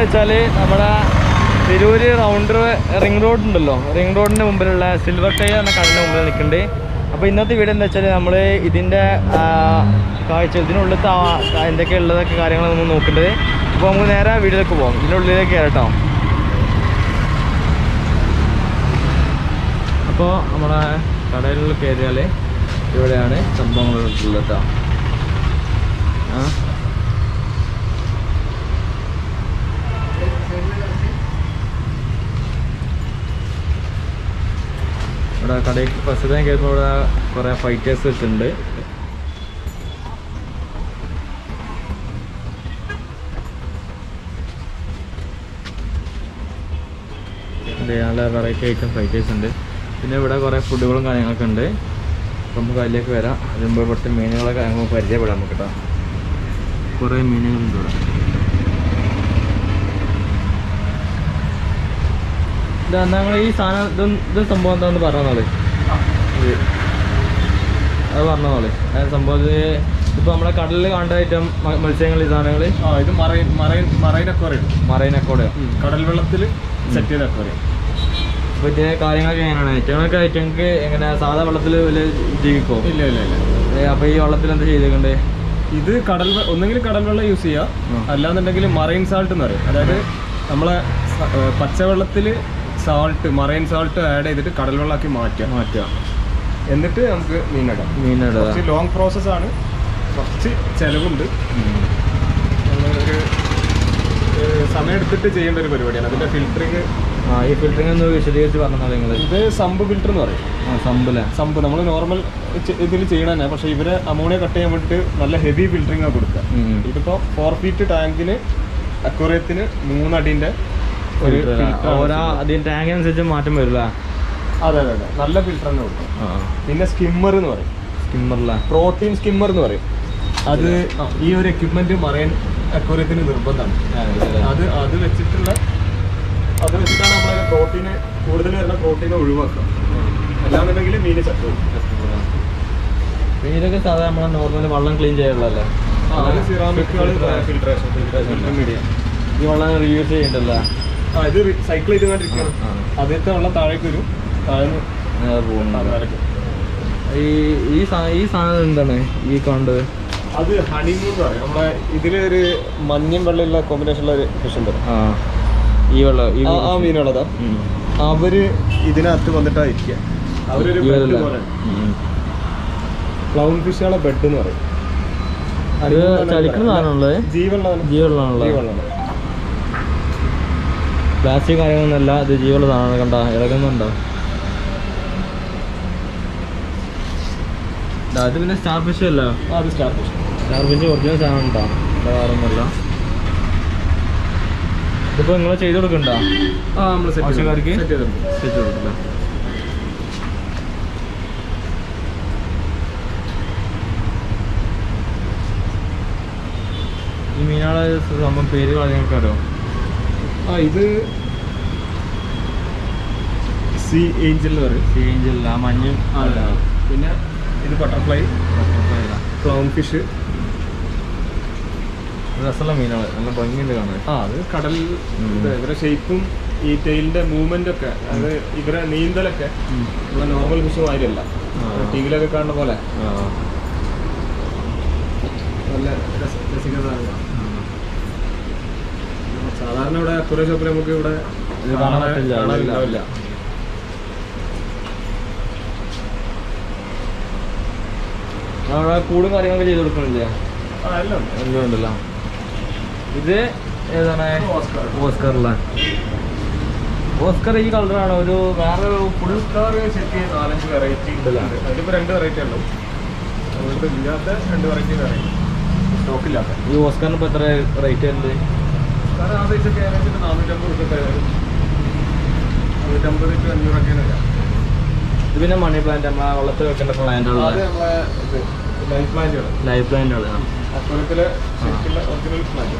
വെച്ചാൽ നമ്മുടെ Tirur rounder ring road ഉണ്ടല്ലോ റിംഗ് റോഡിൻ്റെ മുമ്പിലുള്ള സിൽവർ കൈ എന്ന കടലിൻ്റെ മുമ്പിൽ നിൽക്കുന്നുണ്ട് അപ്പോൾ ഇന്നത്തെ വീഡിയോ എന്താ വെച്ചാൽ നമ്മൾ ഇതിൻ്റെ കാഴ്ച ഇതിനുള്ളിലത്തെ ആ- എന്തൊക്കെ ഉള്ളതൊക്കെ കാര്യങ്ങൾ നമ്മൾ നോക്കേണ്ടത് അപ്പോൾ നമുക്ക് നേരെ വീഡിയോയിലേക്ക് പോകാം ഇതിൻ്റെ ഉള്ളിലേക്ക് കയറട്ടോ അപ്പോൾ നമ്മുടെ കടയിലുള്ള കയറിയാൽ ഇവിടെയാണ് സംഭവങ്ങൾ ഉള്ളത് കേട്ടോ ആ ഇവിടെ കടയിൽ ഫസ്റ്റ് ടൈം കയറുമ്പോൾ ഇവിടെ കുറേ ഫൈറ്റേഴ്സ് വെച്ചിട്ടുണ്ട് ഉണ്ട്, നല്ല വെറൈറ്റി ഐറ്റം ഫൈറ്റേഴ്സ് ഉണ്ട് പിന്നെ ഇവിടെ കുറേ ഫുഡുകളും കാര്യങ്ങളൊക്കെ ഉണ്ട് അപ്പം നമുക്ക് അതിലേക്ക് വരാം അതിന് മുമ്പ് ഇവിടുത്തെ മീനുകളൊക്കെ നമുക്ക് പരിചയപ്പെടാം നമുക്ക് കേട്ടോ കുറേ മീനുകളുണ്ട് ഇവിടെ ഇതാ ഞങ്ങൾ ഈ സാധനം ഇത് ഇത് സംഭവം എന്താണെന്ന് പറഞ്ഞോളെ ഇത് അത് പറഞ്ഞോളെ അത് സംഭവം ഇത് ഇപ്പോൾ നമ്മളെ കടലിൽ കാണേണ്ട ഐറ്റം മത്സ്യങ്ങൾ ഈ സാധനങ്ങൾ ആ ഇത് marine marine marine aquarium marine അക്കോടെ കടൽ വെള്ളത്തിൽ സെറ്റ് ചെയ്ത അക്വറിയം അപ്പോൾ ഇതിന്റെ കാര്യങ്ങളൊക്കെ എങ്ങനെയാണ് ഐറ്റങ്ങളൊക്കെ ഐറ്റങ്ങൾക്ക് എങ്ങനെ സാധാ വെള്ളത്തിൽ വലിയ ജീവിക്കോ ഇല്ല ഇല്ല ഇല്ല അപ്പോൾ ഈ വെള്ളത്തിൽ എന്താ ചെയ്തേക്കണ്ടേ ഇത് കടൽ വെ- ഒന്നെങ്കിൽ കടൽ വെള്ളം യൂസ് ചെയ്യാം ആ. അല്ലാന്നുണ്ടെങ്കിൽ മറൈൻ സാൾട്ട് എന്ന് പറയും അതായത് നമ്മളെ സ- ഏ, പച്ചവെള്ളത്തിൽ സാൾട്ട് മറൈൻ സാൾട്ട് ആഡ് ചെയ്തിട്ട് കടൽ വെള്ളമാക്കി മാറ്റുക മാറ്റുക എന്നിട്ട് നമുക്ക് മീനിടാം മീനിടുക കുറച്ച് ലോങ് പ്രോസസ് ആണ് കുറച്ച് ചിലവുണ്ട് നമ്മളൊരു ഏ, സമയം എടുത്തിട്ട് ചെയ്യേണ്ട ഒരു പരിപാടിയാണ് അതിന്റെ ഫിൽറ്ററിങ് ആ ഈ ഫിൽറ്ററിംഗ് ഒന്ന് വിശദീകരിച്ച് പറഞ്ഞാൽ നിങ്ങൾ ഇത് സമ്പ് ഫിൽറ്റർ എന്ന് പറയും ആ സമ്പല്ലേ സമ്പ് നമ്മൾ നോർമൽ ഇതിൽ ചെയ്യണ തന്നെ പക്ഷേ ഇവര് അമോണിയ കട്ട് ചെയ്യാൻ വേണ്ടിയിട്ട് നല്ല ഹെവി ഫിൽറ്ററിംഗ് ആണ് കൊടുക്കുക ഉം. ഇതിപ്പോ ഫോർ ഫീറ്റ് ടാങ്കിന് അക്വറിയത്തിന് മൂന്നടിന്റെ ഒരു ഫിൽറ്റർ filter ആണ് ഓരോ ചെയ്യുന്നത്. അതിന് ടാങ്കിനനുസരിച്ച് മാറ്റം വരില്ല അതെ അതെ അതെ നല്ല ഫിൽറ്റർ തന്നെ കൊടുക്കും ആ പിന്നെ സ്കിമ്മർ എന്ന് പറയും സ്കിമ്മറില്ല പ്രോട്ടീൻ സ്കിമ്മർ എന്ന് പറയും അത് ആ, ഈ ഒരു എക്യുപ്മെന്റ് മറൈൻ അക്വറിയത്തിന് നിർബന്ധമാണ് അത് അത് വെച്ചിട്ടുള്ള അത് വെച്ചിട്ടാണ് നമ്മൾ പ്രോട്ടീന് കൂടുതൽ വരുന്ന പ്രോട്ടീനെ ഒഴിവാക്കുക അല്ലാന്നുണ്ടെങ്കിൽ മീന് ചത്തു പിന്നെ ഇതൊക്കെ സാധാരണ നമ്മളെ നോർമൽ വെള്ളം ക്ലീൻ ചെയ്യാനുള്ളതല്ലേ അത് സിറാമിക്കുകൾ ഫിൽട്രേഷൻ ഫിൽട്രേഷൻ മീഡിയ ഈ വെള്ളം റീയൂസ് ചെയ്യണ്ടല്ലോ ആ ഇത് സൈക്കിൾ ചെയ്തുകൊണ്ടിരിക്കുകയാണ് ആ, ആദ്യത്തെ വെള്ളം താഴേക്ക് വരും താഴെ അങ്ങനെ പോകുന്നു ഈ ഈ സാ- ഈ സാധനം എന്താണ് ഈ കണ്ട് അത് ഹണിമൂൺ എന്ന് പറയും നമ്മളെ ഇതിലൊരു മഞ്ഞയും വെള്ളമുള്ള കോമ്പിനേഷനുള്ള ഒരു ഫിഷ് ഉണ്ട് ആ ഈ വെള്ളം ഈ ആ- ആ മീനുള്ളതാ ഉം. അവര് ഇതിനകത്ത് വന്നിട്ടാ ഇരിക്കുക അവരൊരു ബെഡ് ഇവരല്ലേ? പോലെ ഉം. ക്ലൗൺ ഫിഷുകളെ ബെഡ് എന്ന് പറയും ഇത് ചലിക്കുന്ന സാധനമുള്ളത് ജീവനുള്ളതാണ് ജീവനുള്ളതാണുള്ളത് ജീവനുള്ളത് പ്ലാസ്റ്റിക് കാര്യങ്ങളൊന്നുമല്ല ഇത് ജീവനുള്ള സാധനമാണ് കണ്ട ഇളകുന്നുണ്ടോ ദാ ഇത് പിന്നെ സ്റ്റാർ ഫിഷ് അല്ല ആ, അത് star fish star fish original സാധനം ഉണ്ടോ വേറെ ഒന്നുമല്ല ഇതിപ്പോ നിങ്ങൾ ചെയ്ത് കൊടുക്കണ്ടോ ആ നമ്മൾ സെറ്റ് ആവശ്യക്കാർക്ക്? സെറ്റ് ചെയ്തിട്ടുണ്ട് ചെയ്ത് കൊടുക്കില്ല ഈ മീനാളെ സംഭവം പേര് നിങ്ങൾക്ക് അറിയോ ആ ഇത് സി ഏഞ്ചൽ എന്ന് പറയും ചേഞ്ച് ആ മഞ്ഞും പിന്നെ ഇത് ബട്ടർഫ്ലൈ ക്ലൗൺ ഫിഷ് രസമുള്ള മീനാണ് നല്ല ഭംഗിയുണ്ട് കാണാൻ ആ അത് കടൽ ഉം. ഇത് ഇവരെ ഷേപ്പും ഈ ടെയിലിന്റെ മൂവ്മെന്റ് ഒക്കെ അത് ഇവരെ നീന്തലൊക്കെ നമ്മളെ നോർമൽ ഫിഷ് മാതിരിയല്ല ആ. ടി വിയിലൊക്കെ കാണുന്ന പോലെ ആ. നല്ല രസ- രസികരമാണ് സാധാരണ ഇവിടെ അക്വറിയം ഷോപ്പിൽ നമുക്ക് ഇവിടെ ഇത് കാണാൻ പറ്റില്ല, കാണാനുണ്ടാവില്ല അവിടെ കൂടും കാര്യങ്ങളൊക്കെ ചെയ്ത് കൊടുക്കണില്ലേ ആ എല്ലാം ഉണ്ട്. എല്ലാം ഉണ്ടല്ലോ ഇത് ഏതാണ് ഓസ്കാർ. ഓസ്കറിലെ ഓസ്കർ ഈ കളറാണ് ഒരു വേറെ ഫുൾ ഓസ്കാർ സെറ്റ് ചെയ്ത് നാലഞ്ച് വെറൈറ്റി ഉണ്ടല്ലോ. അതിലിപ്പോ രണ്ട് വെറൈറ്റി ഉള്ളൂ അതുകൊണ്ട് ഇല്ലാത്ത രണ്ട് വെറൈറ്റി വെറൈറ്റി സ്റ്റോക്ക് ഇല്ലാത്ത ഈ ഓസ്കറിന് ഇപ്പോൾ എത്ര റേറ്റ് ഉണ്ട് കാരണം ആ സൈസൊക്കെ ഏകദേശം നാനൂറ്റമ്പത് റുപ്യൊക്കെ വരും നാനൂറ്റമ്പത് ടു അഞ്ഞൂറൊക്കെയാണ് വരിക ഇത് പിന്നെ മണി പ്ലാന്റ് നമ്മളെ വെള്ളത്തിൽ വെക്കേണ്ട പ്ലാന്റുള്ള അത് നമ്മളെ ഇത് ലൈഫ് പ്ലാന്റുകൾ ലൈഫ് പ്ലാന്റുകൾ അക്വറത്തിലെ ശരിക്കുള്ള ഒറിജിനൽ പ്ലാന്റ്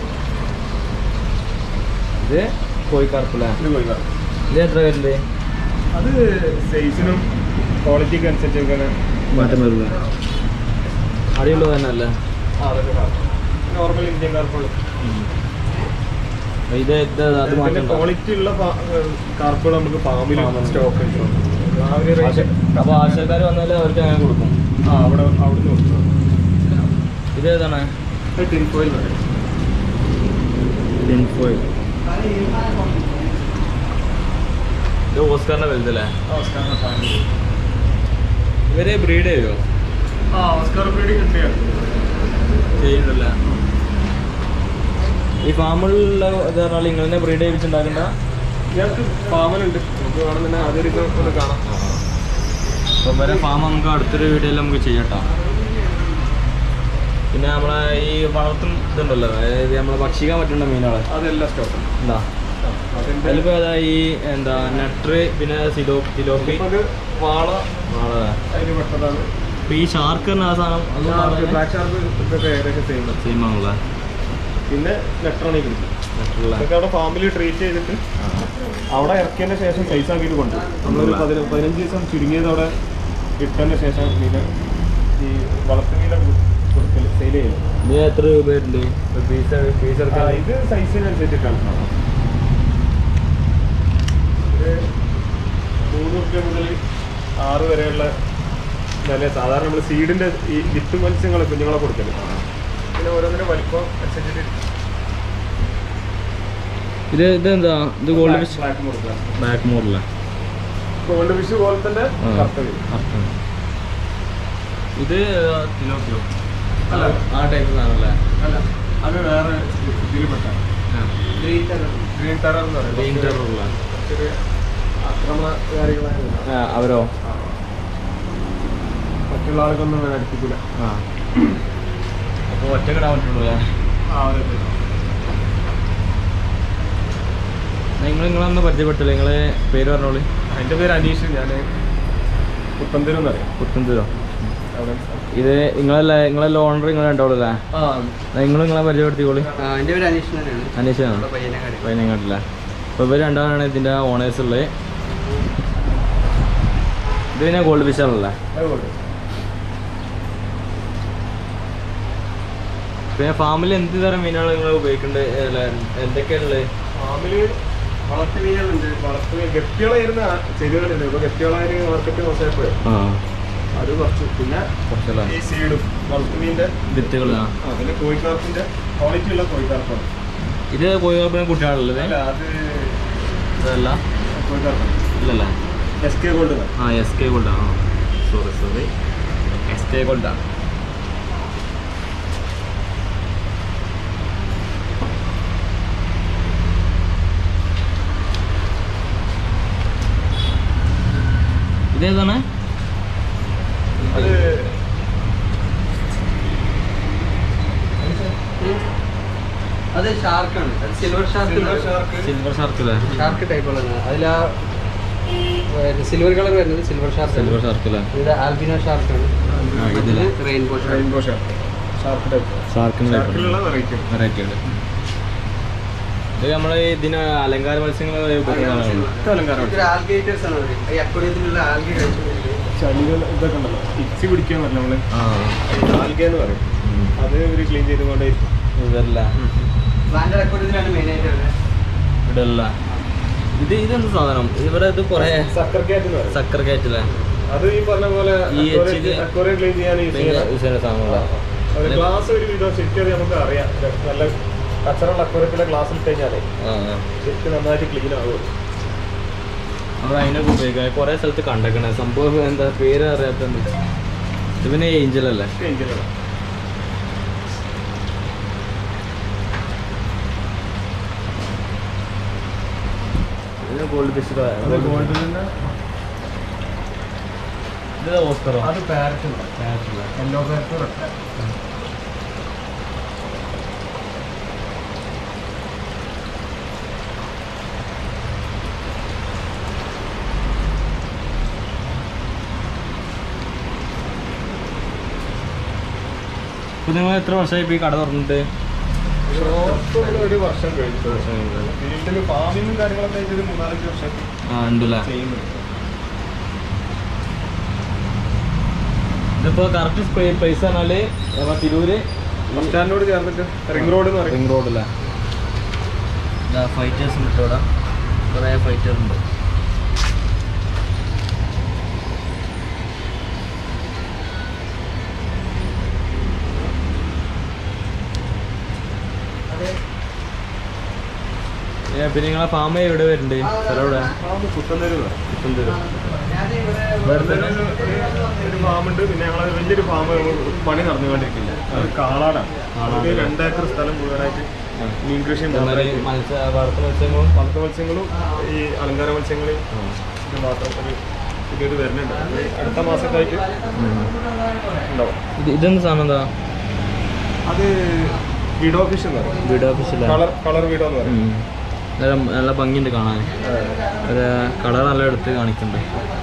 ഇത് കോഴിക്കാർപ്പില്ല ഇത് പോയിക്കാർ ഇത് എത്ര വരുന്നത് അത് സൈസിനും ക്വാളിറ്റിക്ക് അനുസരിച്ചൊക്കെയാണ് മാറ്റം വരില്ല അടിയുള്ളത് തന്നെ അല്ലേ നോർമൽ ഇന്ത്യൻ കാർപ്പോൾ ഇത് ഇത് അത് മാറ്റണ്ടോ ക്വാളിറ്റി ഉള്ള കാർപ്പുകൾ നമുക്ക് ഫാമിൽ ഫാമിൽ. സ്റ്റോക്ക് ആ ഒരു റേറ്റ് അപ്പോൾ ആവശ്യക്കാർ വന്നാൽ അവർക്ക് അങ്ങനെ കൊടുക്കും ആ അവിടെ അവിടുന്ന് കൊടുക്കും ഇത് ഏതാണ് ടിൻ ഫോയിൽ പറയും ടിൻഫോയിൽ ഇത് ഓസ്കാറിന്റെ വലുതല്ലേ ഇവര് ബ്രീഡ് ചെയ്യുമോ ആ ഓസ്കാർ ബ്രീഡിംഗ് കിട്ടിയാണ് ചെയ്യുന്നില്ല ഈ ഫാമിലുള്ള ഇത് പറഞ്ഞാൽ നിങ്ങൾ തന്നെ ബ്രീഡ് ചെയ്യിപ്പിച്ചുണ്ടാക്കണ്ട ഞങ്ങൾക്ക് ഫാമിലുണ്ട് നമുക്ക് വേണമെന്നുണ്ടെങ്കിൽ അതൊരു ഒന്ന് കാണാം അപ്പം വരെ ഫാം നമുക്ക് അടുത്തൊരു വീഡിയോയിൽ നമുക്ക് ചെയ്യട്ടോ പിന്നെ നമ്മളെ ഈ വളർത്തും ഇതുണ്ടല്ലോ അതായത് നമ്മളെ ഭക്ഷിക്കാൻ പറ്റുന്ന മീനുകളെ അതെല്ലാം സ്റ്റോക്ക് എന്താ അതിൻ്റെ അതിലിപ്പോ ഏതാ ഈ എന്താ നട്ര് പിന്നെ സിലോ സിലോപ്പി അത് വാള ആളെ അതിന് പെട്ടതാണ് ഇപ്പൊ ഈ ഷാർക്ക് എന്ന ആ സാധനം ബ്ലാക്ക് ഷാർക്ക് ഇതൊക്കെ ഏകദേശം സെയിം സെയിം ആണല്ലേ പിന്നെ നെട്രോണിക് കിട്ടും നട്ടുള്ള ഇതൊക്കെ അവിടെ ഫാമിലി ട്രീറ്റ് ചെയ്തിട്ട് അവിടെ ഇറക്കിയതിന് ശേഷം സൈസ് ആക്കിയിട്ട് കൊണ്ടുപോകും നമ്മളൊരു പതിന പതിനഞ്ച് ദിവസം ചുരുങ്ങിയത് അവിടെ ഇട്ടതിന് ശേഷം മീനെ ഈ വളർത്തു മീനെ കൊടുക്കൽ സെയിൽ ചെയ്യും ഇത് എത്ര രൂപയുണ്ട് പീസ് പീസ് ആ, ഇത് സൈസിനനുസരിച്ചിട്ടാണ് ഇത് മൂന്ന് റുപ്യ മുതൽ ആറ് വരെയുള്ള വില സാധാരണ നമ്മൾ സീഡിന്റെ ഈ വിത്ത് മത്സ്യങ്ങളെ കുഞ്ഞുങ്ങളെ കൊടുക്കല് പിന്നെ ഓരോന്നിനും വലിപ്പം അനുസരിച്ചിട്ട് ഇത് ഇതെന്താ ഇത് ഗോൾഡ് ഫിഷ് ബ്ലാക്ക് കൊടുക്കുക ബാക്ക് മോറില്ല ഗോൾഡ് ഫിഷ് പോലെ തന്നെ ആ. കറുത്ത വരും ഇത് തിലോപ്പിയോ അല്ല. ആ ടൈപ്പ് സാധനമല്ലേ അല്ല അത് വേറെ ഇതിൽപ്പെട്ട ഗ്രീൻ ടെറർ എന്ന് പറയും Green terror ഉള്ള. കുറച്ചൊരു ആക്രമണ കാര്യങ്ങളായിരുന്നു അവരോ മറ്റുള്ള ആളുകളൊന്നും അങ്ങനെ അടുപ്പിക്കില്ല ആ അപ്പോൾ ഒറ്റക്കിടാൻ പറ്റുള്ളൂ അല്ലേ ആ അതെ നിങ്ങൾ നിങ്ങളൊന്ന് പരിചയപ്പെട്ടില്ല നിങ്ങളെ പേര് പറഞ്ഞോളി എൻ്റെ പേര് അനീഷ് ഞാൻ പുത്തന്തൂരം എന്ന് പറയും പുത്തൻതൂരോ അവിടെ ഇത് നിങ്ങളല്ല നിങ്ങളല്ല ഓണർ നിങ്ങൾ രണ്ടോളൂ അല്ലേ ആ നിങ്ങൾ നിങ്ങളെ പരിചയപ്പെടുത്തിക്കോളി എൻ്റെ പേര് അനീഷ് തന്നെയാണ് അനീഷാണ് നമ്മുടെ പയ്യനങ്ങാടി വയനാട്ടില്ല അപ്പോൾ ഇവർ രണ്ടാളാണ് ഇതിൻ്റെ ഓണേഴ്സ് ഉള്ളത് ഇത് പിന്നെ ഗോൾഡ് ഫിഷ് ആണല്ലേ അതുകൊണ്ട് പിന്നെ ഫാമിൽ എന്ത് തരം മീനാണ് നിങ്ങൾ ഉപയോഗിക്കേണ്ടത് അല്ല, എന്തൊക്കെയാണുള്ളത് ഫാമില് വളർത്തു മീനുകളുണ്ട് വളർത്തു മീൻ ഗപ്പികളായിരുന്ന ചെയ്തുകൊണ്ടിരുന്നത് ഇപ്പോൾ ഗപ്പികളായിരുന്നു മാർക്കറ്റ് മോശമായപ്പോഴേ ആ അത് കുറച്ച് പിന്നെ കുറച്ചല്ലേ ഈ സീഡും വളർത്തു മീനിന്റെ വിത്തുകൾ ആ ആ പിന്നെ കോഴിക്കാർപ്പിന്റെ ക്വാളിറ്റി ഉള്ള കോഴിക്കാർപ്പാണ് ഇത് പോയി പിന്നെ കുട്ടികളുള്ളത് അല്ല അത് അതല്ല കോഴിക്കാർപ്പ് ഇല്ലല്ലേ എസ് കെ ഗോൾഡ് ആ എസ് കെ ഗോൾഡ് ആ സോറി സോറി എസ് കെ ഗോൾഡാണ് ഇതേതാണ് അത് അത് ഷാർക്കാണ് silver shark silver shark silver shark അല്ലേ ഷാർക്ക് ടൈപ്പ് ഉള്ളതാണ് അതിൽ ആ സിൽവർ കളർ വരുന്നത് സിൽവർ ഷാർക്ക് സിൽവർ ഷാർക്ക് അല്ലേ ഇത് ആൽബിനോ ഷാർക്കാണ് ആ, ഇതിലെ? Rainbow shark rainbow shark shark type ഷാർക്കിന് ഷാർക്കിലുള്ള വെറൈറ്റി വെറൈറ്റി ഉണ്ട് ഇത് നമ്മളെ ഇതിന് അലങ്കാര മത്സ്യങ്ങൾ ഉപയോഗിക്കുന്നതാണ് അലങ്കാരം ഇതൊരു ആൽഗേറ്റേഴ്സ് ആണ് അവര്. ഈ അക്വറിയത്തിലുള്ള ആൽഗെ കഴിച്ചുകൊണ്ടിരിക്കുന്നത് ചളികൾ ഇതൊക്കെ ഉണ്ടല്ലോ ഇച്ചി പിടിക്കാൻ പറ്റില്ല നമ്മള് ആ ആൽഗ എന്ന് പറയും അത് ഒരു ക്ലീൻ ചെയ്തുകൊണ്ടേ ഇതല്ല പ്ലാന്റ് അക്വറിയത്തിലാണ് മെയിനായിട്ട് വരുന്നത് ഇതല്ല ഇത് ഇതെന്ത് സാധനം ഇവിടെ ഇത് കൊറേ സക്കർ കാറ്റ് എന്ന് പറയും സക്കർ കയറ്റില്ല അത് ഈ പറഞ്ഞ പോലെ ഈ എച്ചില് അക്വറിയം ക്ലീൻ ചെയ്യാൻ യൂസ് ചെയ്യുന്ന സാധനങ്ങളാ ഗ്ലാസ് ഒരു വിധം ശരിക്കും അത് നമുക്ക് അറിയാം ഇത് നല്ല കച്ചറുള്ള അക്വറിയത്തിലെ ഗ്ലാസ് ഇട്ട് കഴിഞ്ഞാലേ ശരിക്കും നന്നായിട്ട് ക്ലീൻ ആകും അവിടെ അതിനൊക്കെ ഉപയോഗിക്കാം കുറെ സ്ഥലത്ത് കണ്ടേക്കണേ സംഭവം എന്താ പേര് അറിയാത്തത് ഇത് പിന്നെ ഏഞ്ചൽ അല്ലേ എഞ്ചിനാണ് ഇത് ഗോൾഡ് ഫിഷ് അത് ഗോൾഡിൽ നിന്ന് ഇത് ഓസ്കറോ അത് പാരറ്റ് യെല്ലോ പാരറ്റ് ഇപ്പൊ നിങ്ങൾ എത്ര വർഷമായി ഇപ്പൊ ഈ കട തുറന്നിട്ട് ഒരു വർഷം കഴിഞ്ഞു ഫീൽഡിൽ ഫാമിങ്ങും കാര്യങ്ങളൊക്കെ ചെയ്ത് മൂന്നാലഞ്ച് വർഷം ആ ഉണ്ടല്ലേ ചെയ്യുന്നുണ്ട് ഇതിപ്പോ കറക്റ്റ് പ്ലേസ് പറഞ്ഞാല് നമ്മളെ തിരൂര് ബസ് സ്റ്റാൻഡിനോട് ചേർന്നിട്ട് റിംഗ് റോഡ് എന്ന് പറയും റിംഗ് റോഡല്ലേ ഫൈറ്റേഴ്സ് ഉണ്ട് ഇവിടെ കുറേ ഫൈറ്റർ ഉണ്ട് ഏ, പിന്നെ നിങ്ങളെ ഫാം എവിടെ വരുന്നുണ്ട് സ്ഥലം എവിടെ പുത്തന്തൂര് പുത്തൻതൂര്. വേറെ തന്നെ ഒരു ഒരു ഫാമുണ്ട് പിന്നെ ഞങ്ങളെ വലിയൊരു ഫാം പണി നടന്നുകൊണ്ടിരിക്കില്ല അത് കാളാടാണ് അത് രണ്ടേക്കർ സ്ഥലം മുഴുവനായിട്ട് മീൻ കൃഷി ഇതേമാതിരി മത്സ്യ വളർത്തു മത്സ്യങ്ങളും വളർത്തു മത്സ്യങ്ങളും ഈ അലങ്കാര മത്സ്യങ്ങളും ഇത് മാത്രം ഒരു പുതിയത് വരുന്നുണ്ട് അത് അടുത്ത മാസത്തായിട്ട് ഉണ്ടാവും ഇത് ഇതെന്ത് സാധനം എന്താ അത് വിഡോ ഫിഷ് എന്ന് പറയും വീഡിയോ ഓഫീസില്ല കളർ കളർ വീഡോ എന്ന് പറയും നല്ല നല്ല ഭംഗിയുണ്ട് കാണാൻ ഒരു കളർ നല്ല എടുത്ത് കാണിക്കുന്നുണ്ട്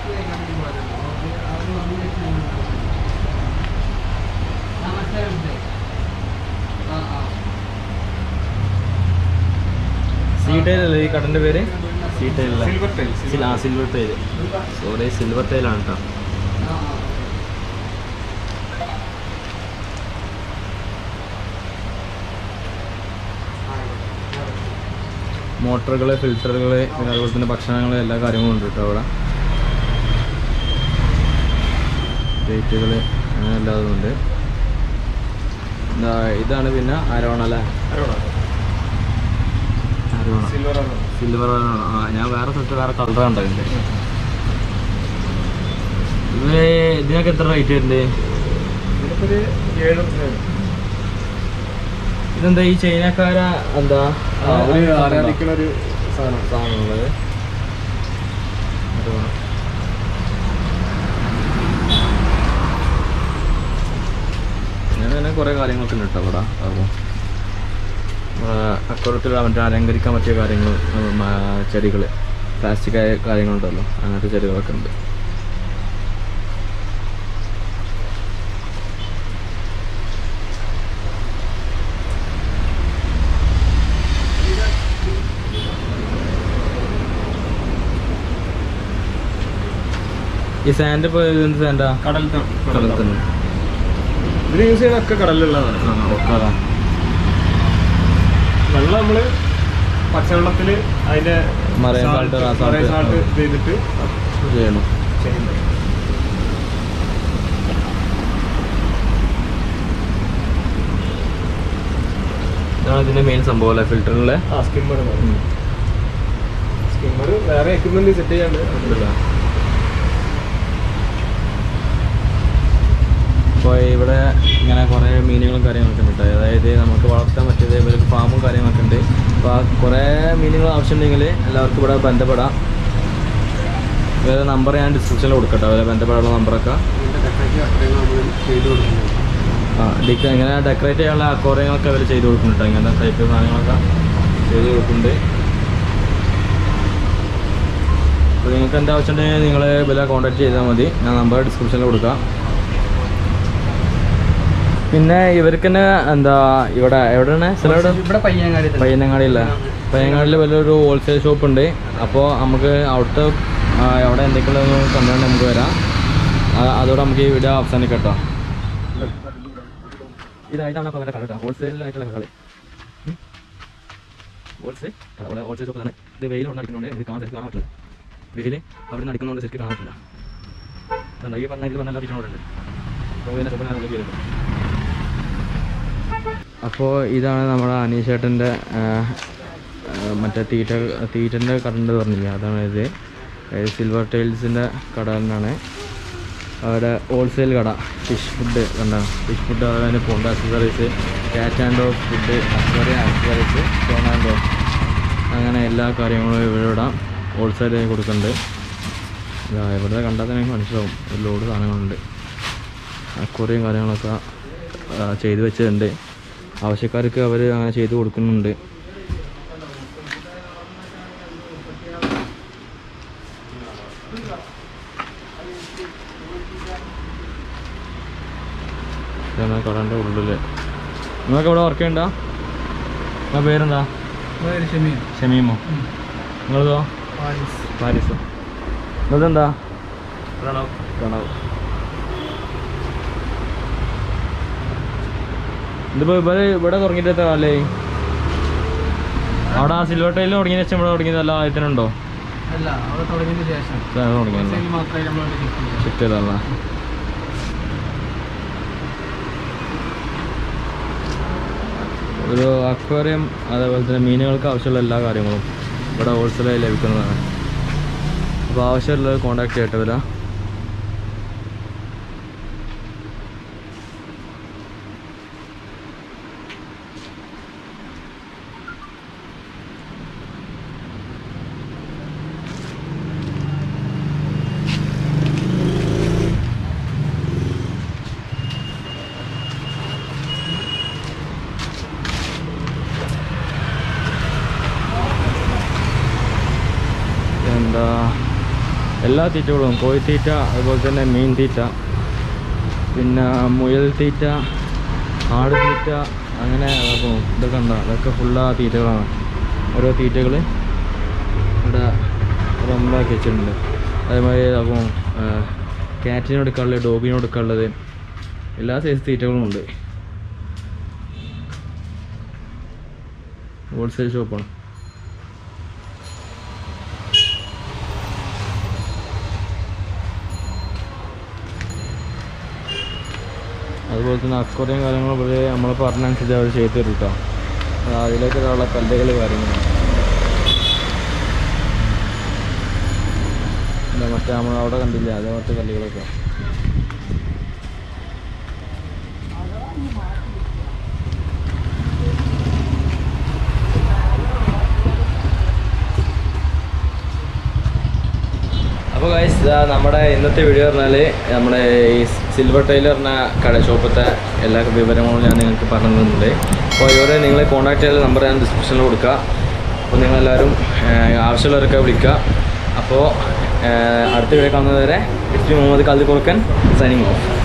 സീ ടൈൽ അല്ലേ ഈ കടൻ്റെ പേര് സീ ടൈൽ സിൽവർ ടൈൽ ആ സിൽവർ ടൈൽ സോറി സിൽവർ ടൈലാണ് കേട്ടോ മോട്ടറുകൾ ഫിൽറ്ററുകൾ പിന്നെ അതുപോലെ തന്നെ ഭക്ഷണങ്ങൾ എല്ലാ കാര്യങ്ങളും ഉണ്ട് കേട്ടോ അവിടെ ലൈറ്റുകൾ അങ്ങനെ എല്ലാതും ഉണ്ട് എന്താ ഇതാണ് പിന്നെ അരോണ അല്ലേ അരോണ സിൽവർ ആണ് സിൽവർ ആ ഞാൻ വേറെ സ്ഥലത്ത് വേറെ കളർ കണ്ടതിൻ്റെ ഇത് ഇതിനൊക്കെ എത്ര റേറ്റ് വരുന്നുണ്ട് ഇതിനിപ്പോ ഒരു ഏഴ് ദിവസം ഇതെന്താ ഈ ചൈനക്കാര എന്താ അവര് ആരാധിക്കുന്ന ഒരു സാധനം സാധനമുള്ളത് അങ്ങനെ തന്നെ കുറേ കാര്യങ്ങളൊക്കെ ഉണ്ട് കേട്ടോ ഇവിടെ അപ്പോൾ അക്കുറത്തിൽ മറ്റേ അലങ്കരിക്കാൻ പറ്റിയ കാര്യങ്ങൾ ചെടികൾ പ്ലാസ്റ്റിക് ആയ കാര്യങ്ങളുണ്ടല്ലോ അങ്ങനത്തെ ചെടികളൊക്കെ ഉണ്ട് ഈ സാൻഡ് ഇപ്പോൾ എന്ത് സാൻഡാ കടൽ കടൽ തന്നെ ഇതിന് യൂസ് ചെയ്യുന്ന ഒക്കെ കടലിലുള്ളതാണ് ആ ഓക്കെ അതാ വെള്ളം നമ്മള് പച്ചവെള്ളത്തില് അതിന്റെ Marine salt, ആ salt, സാൾട്ട് ആ. ചെയ്തിട്ട് ചെയ്യണം ചെയ്യുന്നത് ഇതാണ് ഇതിൻ്റെ മെയിൻ സംഭവം അല്ലേ ഫിൽറ്ററിലെ ആ സ്കിമ്മർ സ്കിമ്മർ വേറെ എക്യുപ്മെന്റ് സെറ്റ് ചെയ്യാണ്ട് അപ്പോൾ ഇവിടെ ഇങ്ങനെ കുറേ മീനുകളും കാര്യങ്ങളൊക്കെ ഉണ്ട് കേട്ടോ അതായത് നമുക്ക് വളർത്താൻ പറ്റിയത് ഇവർക്ക് ഫാമും കാര്യങ്ങളൊക്കെ ഉണ്ട് അപ്പോൾ ആ കുറേ മീനുകൾ ആവശ്യമുണ്ടെങ്കിൽ എല്ലാവർക്കും ഇവിടെ ബന്ധപ്പെടാം ഇവരുടെ നമ്പർ ഞാൻ ഡിസ്ക്രിപ്ഷനിൽ കൊടുക്കട്ടെ അവരെ ബന്ധപ്പെടാനുള്ള നമ്പറൊക്കെ ചെയ്തു കൊടുക്കുന്നത് ആ ഡിക്ക ഇങ്ങനെ ഡെക്കറേറ്റ് ചെയ്യാനുള്ള അക്വോറിയങ്ങളൊക്കെ അവർ ചെയ്ത് കൊടുക്കുന്നുണ്ട് ഇങ്ങനത്തെ ടൈപ്പ് സാധനങ്ങളൊക്കെ ചെയ്ത് കൊടുക്കുന്നുണ്ട് അപ്പോൾ നിങ്ങൾക്ക് എന്താ ആവശ്യമുണ്ടെങ്കിൽ നിങ്ങൾ വില കോൺടാക്ട് ചെയ്താൽ മതി ഞാൻ നമ്പർ ഡിസ്ക്രിപ്ഷനിൽ കൊടുക്കാം പിന്നെ ഇവർക്ക് തന്നെ എന്താ ഇവിടെ എവിടെയാണ് സ്ഥലം എവിടെ ഇവിടെ പയ്യങ്ങാടി തന്നെ. പയ്യനങ്ങാടിയില്ല പയ്യനങ്ങാടിയിൽ വലിയൊരു ഹോൾസെയിൽ ഷോപ്പ് ഉണ്ട് അപ്പോൾ നമുക്ക് അവിടുത്തെ ആ, അവിടെ എന്തൊക്കെയുള്ള കണ്ടുകൊണ്ട് നമുക്ക് വരാം ആ- അതോടെ നമുക്ക് ഈ വീഡിയോ അവസാനിക്കാം കേട്ടോ ഇതായിട്ടാണ് അപ്പോൾ അവരുടെ കട കേട്ടോ ഹോൾസെയിലായിട്ടുള്ള കളി ഹോൾസെയിൽ അവിടെ ഹോൾസെയിൽ ഷോപ്പ് തന്നെ ഇത് വെയിൽ കൊണ്ട് അടിക്കുന്നുണ്ട് ഇത് കാണാൻ കാണാൻ പറ്റില്ല വെയിൽ അവിടെ നിന്ന് അടിക്കുന്നതുകൊണ്ട് ശരിക്കും കാണാൻ പറ്റില്ല അതുകൊണ്ട് ഈ പറഞ്ഞ ഇതിൽ നല്ല അടിക്കുന്നവരുണ്ട് അപ്പോൾ ഇതിൻ്റെ ഷോപ്പിന് നല്ല പേരുണ്ട് അപ്പോൾ ഇതാണ് നമ്മുടെ അനീഷേട്ടൻ്റെ മറ്റേ തീറ്റ തീറ്റൻ്റെ കടണ്ട് പറഞ്ഞില്ല അതാണ് ഇത് സിൽവർ ടൈൽസിൻ്റെ കട തന്നെയാണ് അവിടെ ഹോൾസെയിൽ കട ഫിഷ് ഫുഡ് കണ്ട ഫിഷ് ഫുഡ് അതുപോലെ pond accessories cat and dog food accessory accessories stone and dog അങ്ങനെ എല്ലാ കാര്യങ്ങളും ഇവിടെ ഇടാം ഹോൾസെയിലായി കൊടുക്കുന്നുണ്ട് ഇതാ ഇവിടെ കണ്ടാൽ തന്നെ എനിക്ക് മനസ്സിലാവും ഒരു ലോഡ് സാധനങ്ങളുണ്ട് അക്വറിയും കാര്യങ്ങളൊക്കെ ആ, ചെയ്തു വെച്ചിട്ടുണ്ട് ആവശ്യക്കാർക്ക് അവർ അങ്ങനെ ചെയ്തു കൊടുക്കുന്നുണ്ട് ഇതാണ് കടൻ്റെ ഉള്ളിൽ നിങ്ങൾക്ക് ഇവിടെ വർക്ക് ചെയ്യണ്ട നിങ്ങളെ പേരെന്താ പേര് ഷമീൻ. ഷമീമോ നിങ്ങളതോ പാരീസ്. പാരീസോ നിങ്ങളതെന്താ പ്രണവ് പ്രണവ് ഇതിപ്പോ ഇവിടെ ഇവിടെ തുടങ്ങിയിട്ട് എത്ര കാലേ അവിടെ ആ സിൽവർ ടൈലിൽ തുടങ്ങിയ ശേഷം ഇവിടെ തുടങ്ങിയത് അല്ല ആദ്യത്തിനുണ്ടോ അല്ല അവിടെ തുടങ്ങിയതിന് ശേഷം ഇതാണ് തുടങ്ങിയല്ലോ സെയിൽ മാത്രമേ നമ്മൾ ഷിഫ്റ്റ് ഷിഫ്റ്റ് ചെയ്തല്ല ഒരു അക്വേറിയം അതേപോലെ തന്നെ മീനുകൾക്ക് ആവശ്യമുള്ള എല്ലാ കാര്യങ്ങളും ഇവിടെ ഹോൾസെയിലായി ലഭിക്കുന്നതാണ് അപ്പോൾ ആവശ്യമുള്ളത് കോൺടാക്ട് ചെയ്യട്ടെ വരാം എന്താ എല്ലാ തീറ്റകളും കോഴിത്തീറ്റ അതുപോലെ തന്നെ മീൻ തീറ്റ പിന്നെ മുയൽ തീറ്റ ആട് തീറ്റ അങ്ങനെ അപ്പോൾ ഇതൊക്കെ ഉണ്ടോ അതൊക്കെ ഫുള്ള് ആ തീറ്റകളാണ് ഓരോ തീറ്റകൾ ഇവിടെ റമ്മിലാക്കി വെച്ചിട്ടുണ്ട് അതേമാതിരി അപ്പോൾ ക്യാറ്റിന് കൊടുക്കാനുള്ളത് ഡോഗിന് കൊടുക്കാനുള്ളത് എല്ലാ സൈസ് തീറ്റകളും ഉണ്ട് ഹോൾസെയിൽ ഷോപ്പാണ് അതുപോലെ തന്നെ അക്വറിയം കാര്യങ്ങൾ ഇവിടെ നമ്മൾ പറഞ്ഞനുസരിച്ച് അവർ ചെയ്ത് തരും കേട്ടോ അത് അതിലേക്കുള്ള കല്ലുകൾ കാര്യങ്ങളാണ് എന്താ മറ്റേ നമ്മൾ അവിടെ കണ്ടില്ല അതേപോലത്തെ കല്ലുകളൊക്കെ അപ്പോൾ ഗൈസ് നമ്മുടെ ഇന്നത്തെ വീഡിയോ പറഞ്ഞാൽ നമ്മുടെ ഈ സിൽവർ ടൈലർ എന്ന കട ഷോപ്പത്തെ എല്ലാ വിവരങ്ങളും ഞാൻ നിങ്ങൾക്ക് പറഞ്ഞു തന്നിട്ടുണ്ട് അപ്പോൾ ഇവരെ നിങ്ങളെ കോൺടാക്ട് ചെയ്യാൻ നമ്പർ ഞാൻ ഡിസ്ക്രിപ്ഷനിൽ കൊടുക്കുക അപ്പോൾ നിങ്ങളെല്ലാവരും ഏഹ്, ആവശ്യമുള്ളവരൊക്കെ വിളിക്കുക അപ്പോൾ ഏഹ്, അടുത്ത വീഡിയോ കാണുന്നതുവരെ ഇറ്റ്സ് മുഹമ്മദ് കാലിൽ കൊടുക്കൻ സൈനിങ് ഓഫ്